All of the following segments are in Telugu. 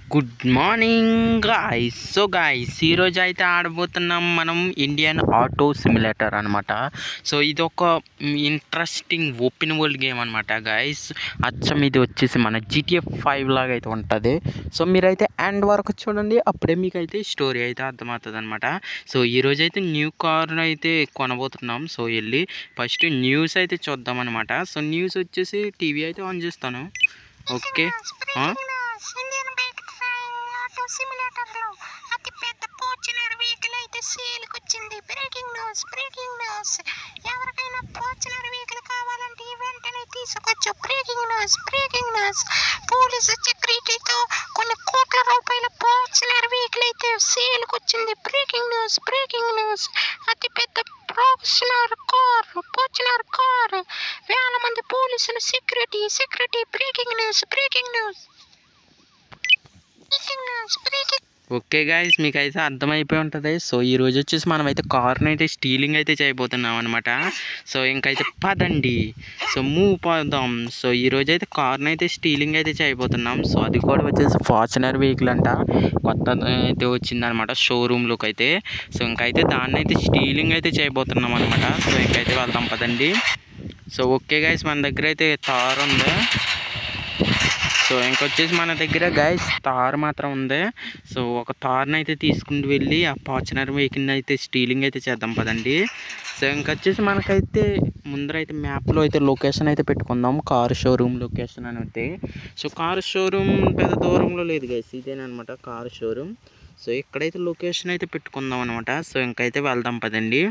Good morning guys so guys ఈరోజు అయితే ఆడబోతున్నాం మనం ఇండియన్ ఆటో సిమ్యులేటర్ అనమాట సో ఇది ఒక ఇంట్రెస్టింగ్ ఓపెన్ వరల్డ్ గేమ్ అనమాట గాయస్ అచ్చం ఇది వచ్చేసి మన జీటీఎఫ్ ఫైవ్ లాగా అయితే ఉంటుంది సో మీరైతే ఎండ్ వరకు చూడండి అప్పుడే మీకు అయితే స్టోరీ అయితే అర్థమవుతుంది అనమాట సో ఈరోజు అయితే న్యూ కార్ అయితే కొనబోతున్నాం సో వెళ్ళి ఫస్ట్ న్యూస్ అయితే చూద్దాం అనమాట సో న్యూస్ వచ్చేసి టీవీ అయితే ఆన్ చేస్తాను ఓకే ఆ? Indian bike driving auto simulator లో అతి పెద్ద ఫార్చునర్ వెహికల్ అయితే సేల్ కి వచ్చింది బ్రేకింగ్ న్యూస్ బ్రేకింగ్ న్యూస్ ఎవరికైనా ఫార్చునర్ వెహికల్ కావాలంటే ఈ వెంటనే తీసుకోవచ్చు breaking news breaking news police సెక్యూరిటీతో కొన్ని కోట్ల రూపాయల ఫార్చునర్ వెహికల్ అయితే సేల్ కి వచ్చింది బ్రేకింగ్ న్యూస్ బ్రేకింగ్ న్యూస్ అతి పెద్ద ప్రొఫెషనల్ కార్ ఫార్చునర్ కార్ వేల మంది పోలీసులు security security breaking news breaking news breaking news breaking okay guys మీకు అయితే అర్థమైపోయి ఉంటుంది సో ఈ రోజు వచ్చేసి మనం అయితే కార్ని అయితే స్టీలింగ్ అయితే చేయబోతున్నాం అనమాట సో ఇంకైతే పదండి సో మూవ్ పోదాం సో ఈ రోజు అయితే కార్ని అయితే స్టీలింగ్ అయితే చేయబోతున్నాం సో అది కూడా వచ్చేసి ఫార్చునర్ వెహికల్ అంట కొత్త అయితే వచ్చిందనమాట షోరూంలోకి అయితే సో ఇంకైతే దాన్ని అయితే స్టీలింగ్ అయితే చేయబోతున్నాం అనమాట సో ఇంకైతే వెళ్దాం పదండి సో ఓకే గాయస్ మన దగ్గర అయితే తార్ ఉంది సో ఇంకొచ్చేసి మన దగ్గర గైస్ తార్ మాత్రం ఉంది సో ఒక తార్ని అయితే తీసుకుని వెళ్ళి ఆ ఫార్చునర్ వెహికల్ని అయితే స్టీలింగ్ అయితే చేద్దాం పదండి సో ఇంకొచ్చేసి మనకైతే ముందర అయితే మ్యాప్లో అయితే లొకేషన్ అయితే పెట్టుకుందాం కార్ షోరూమ్ లొకేషన్ అని అయితే సో కార్ షోరూమ్ పెద్ద దూరంలో లేదు గైస్ ఇదేనమాట కార్ షోరూమ్ సో ఇక్కడైతే లొకేషన్ అయితే పెట్టుకుందాం అనమాట సో ఇంకైతే వెళ్దాం పదండి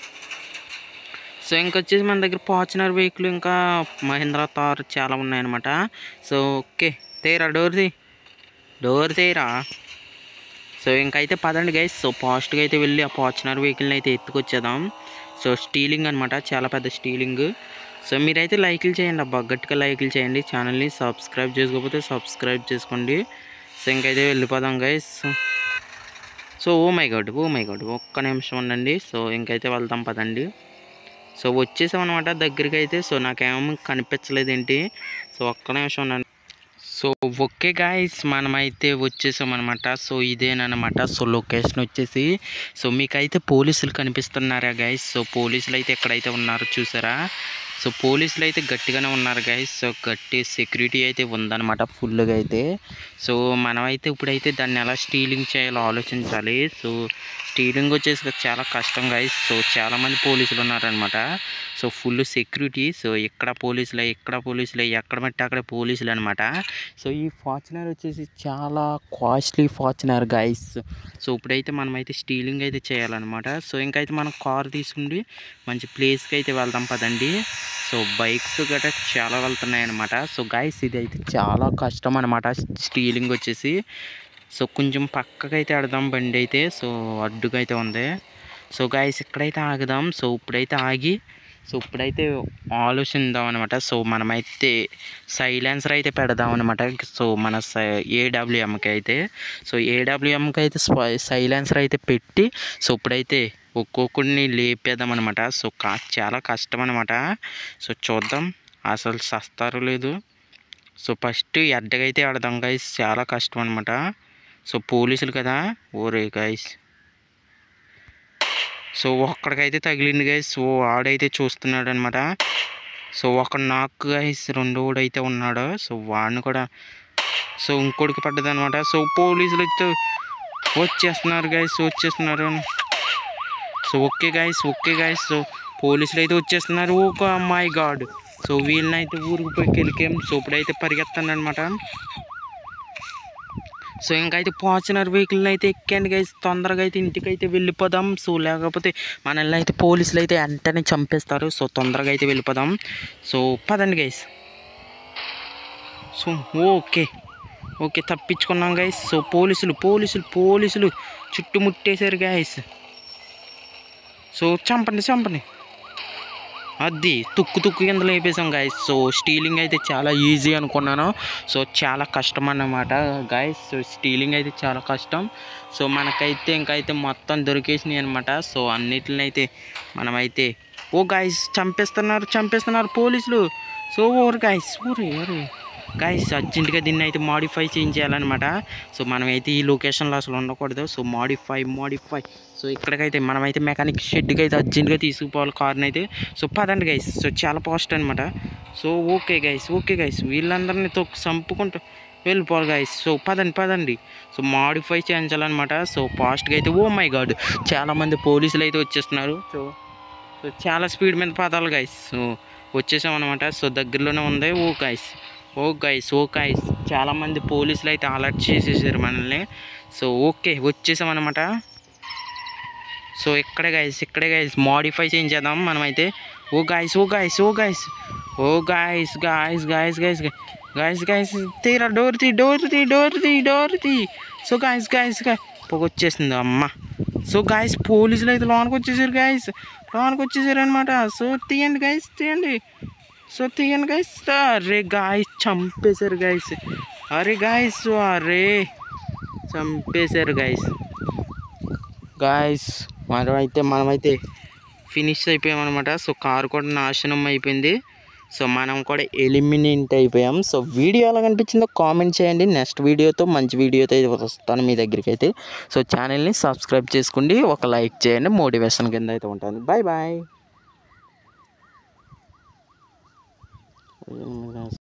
సో ఇంకొచ్చేసి మన దగ్గర ఫార్చునర్ వెహికల్ ఇంకా మహేంద్ర తార్ చాలా ఉన్నాయన్నమాట సో ఓకే తేరా డోర్ తీ డోర్ తీరా సో ఇంకైతే పదండి గైస్ సో ఫాస్ట్గా అయితే వెళ్ళి ఆ ఫార్చునర్ వెహికల్ని అయితే ఎత్తుకొచ్చేద్దాం సో స్టీలింగ్ అనమాట చాలా పెద్ద స్టీలింగ్ సో మీరైతే లైక్లు చేయండి అబ్బా గట్టిగా లైక్లు చేయండి ఛానల్ని సబ్స్క్రైబ్ చేసుకోకపోతే సబ్స్క్రైబ్ చేసుకోండి సో ఇంకైతే వెళ్ళిపోదాం guys so oh my god oh my god ఒక్క నిమిషం ఉండండి సో ఇంకైతే వెళ్తాం పదండి సో వచ్చేసాం అనమాట దగ్గరికి అయితే సో నాకేమో కనిపించలేదు ఏంటి సో ఒక్క నిమిషం ఉండండి సో ఓకే గాయస్ మనమైతే వచ్చేసాం అనమాట సో ఇదేనమాట సో లొకేషన్ వచ్చేసి సో మీకైతే పోలీసులు కనిపిస్తున్నారా గైస్ సో పోలీసులు అయితే ఎక్కడైతే ఉన్నారో చూసారా సో పోలీసులు అయితే గట్టిగానే ఉన్నారు గైస్ సో గట్టి సెక్యూరిటీ అయితే ఉందన్నమాట ఫుల్గా అయితే సో మనమైతే ఇప్పుడైతే దాన్ని ఎలా స్టీలింగ్ చేయాలో ఆలోచించాలి సో స్టీలింగ్ వచ్చేసి చాలా కష్టం గైస్ సో చాలామంది పోలీసులు ఉన్నారనమాట సో ఫుల్ సెక్యూరిటీ సో ఇక్కడ పోలీసులే ఇక్కడ పోలీసులే ఎక్కడ పెట్టి అక్కడ పోలీసులు అనమాట సో ఈ ఫార్చునర్ వచ్చేసి చాలా కాస్ట్లీ ఫార్చునర్ గైస్ సో ఇప్పుడైతే మనమైతే స్టీలింగ్ అయితే చేయాలన్నమాట సో ఇంకైతే మనం కార్ తీసుకుండి మంచి ప్లేస్కి అయితే వెళ్దాం పదండి సో బైక్స్ గట్రా చాలా వెళ్తున్నాయి అనమాట సో గైస్ ఇది అయితే చాలా కష్టం అనమాట స్టీలింగ్ వచ్చేసి సో కొంచెం పక్కకైతే అయితే ఆడదాం బండి అయితే సో అడ్డుగా అయితే ఉంది సో గైస్ ఇక్కడైతే ఆగుదాం సో ఇప్పుడైతే ఆగి సో ఇప్పుడైతే ఆలోచిద్దాం అనమాట సో మనమైతే సైలెన్సర్ అయితే పెడదాం అనమాట సో మన ఏడబ్ల్యూఎంకి అయితే సో ఏడబ్ల్యూఎంకి అయితే సైలెన్సర్ అయితే పెట్టి సో ఇప్పుడైతే ఒక్కొక్కడిని లేపేద్దాం అనమాట సో కా చాలా కష్టం అనమాట సో చూద్దాం అసలు సస్తారు లేదు సో ఫస్ట్ ఎడ్డగైతే ఆడదాం గైస్ చాలా కష్టం అనమాట సో పోలీసులు కదా ఓరే గైస్ సో ఒక్కడికైతే తగిలింది గైస్ సో ఆడైతే చూస్తున్నాడు అనమాట సో ఒక నాకు గైస్ రెండోడు అయితే ఉన్నాడు సో వాడిని కూడా సో ఇంకోటికి పడ్డది అనమాట సో పోలీసులు అయితే వచ్చేస్తున్నారు గైస్ వచ్చేస్తున్నారు so okay guys okay guys so పోలీసులు అయితే వచ్చేస్తున్నారు ఓ మై గాడ్ సో వీళ్ళని అయితే ఊరికి పోయి కెలికేం సో ఇప్పుడైతే పరిగెత్తాను అనమాట సో ఇంకైతే ఫార్చునర్ వెహికల్ అయితే ఎక్కండి గైస్ తొందరగా అయితే ఇంటికి అయితే వెళ్ళిపోదాం సో లేకపోతే మనల్ని అయితే పోలీసులు అయితే వెంటనే చంపేస్తారు సో తొందరగా అయితే వెళ్ళిపోదాం సో పదండి గైస్ సో ఓకే ఓకే తప్పించుకున్నాం గైస్ సో పోలీసులు పోలీసులు పోలీసులు చుట్టుముట్టేశారు గైస్ సో చంపండి చంపండి అది తుక్కు తుక్కు కింద లేపేసాం గాయస్ సో స్టీలింగ్ అయితే చాలా ఈజీ అనుకున్నాను సో చాలా కష్టం అన్నమాట గాయస్ సో స్టీలింగ్ అయితే చాలా కష్టం సో మనకైతే ఇంకైతే మొత్తం దొరికేసినాయి అనమాట సో అన్నిటిని అయితే మనమైతే ఓ గాయస్ చంపేస్తున్నారు చంపేస్తున్నారు పోలీసులు సో ఓరు గాయస్ ఊరే ఊరే గైస్ అర్జెంటుగా దీన్ని అయితే మాడిఫై చేయించాలన్నమాట సో మనమైతే ఈ లొకేషన్లో అసలు ఉండకూడదు సో మాడిఫై మాడిఫై సో ఇక్కడికైతే మనమైతే మెకానిక్ షెడ్కి అయితే అర్జెంటుగా తీసుకుపోవాలి కార్ని అయితే సో పదండి గైస్ సో చాలా పాస్ట్ అనమాట so okay guys okay guys వీళ్ళందరినీ తొక్కి చంపుకుంటూ వెళ్ళిపోవాలి గైస్ సో పదండి పదండి సో మాడిఫై చేయించాలన్నమాట సో ఫాస్ట్గా అయితే ఓ మై గాడ్ చాలామంది పోలీసులు అయితే వచ్చేస్తున్నారు సో సో చాలా స్పీడ్ మీద పదాలు గైస్ సో వచ్చేసాం అనమాట సో దగ్గరలోనే ఉంది oh guys oh guys oh guys చాలామంది పోలీసులు అయితే అలర్ట్ చేసేసారు మనల్ని సో ఓకే వచ్చేసాం అనమాట సో ఇక్కడే గైస్ ఇక్కడే గైస్ మాడిఫై చేయించేద్దాం మనమైతే oh guys oh guys oh guys oh guys guys guys guys guys guys తీరా డోర్ తీ డోర్ తీ డోర్ తీ డోర్ తీ సో గాయస్ గాయస్ గా పొగ వచ్చేసింది అమ్మ సో గాయస్ పోలీసులు అయితే లోనికి వచ్చేసారు గాయస్ లోనికి వచ్చేసారు అనమాట సో తీయండి గాయస్ తీయండి సో తీయండి గాయస్ అరే గాయస్ చంపేశారు గాయస్ అరే గాయస్ అరే చంపేశారు గాయస్ గాయస్ మనమైతే మనమైతే ఫినిష్ అయిపోయామన్నమాట సో కారు కూడా నాశనం అయిపోయింది సో మనం కూడా ఎలిమినేట్ అయిపోయాం సో వీడియో ఎలా కనిపించిందో కామెంట్ చేయండి నెక్స్ట్ వీడియోతో మంచి వీడియోతో అయితే వస్తాను మీ దగ్గరికి అయితే సో ఛానల్ని సబ్స్క్రైబ్ చేసుకోండి ఒక లైక్ చేయండి మోటివేషన్ కింద అయితే ఉంటుంది బాయ్ బాయ్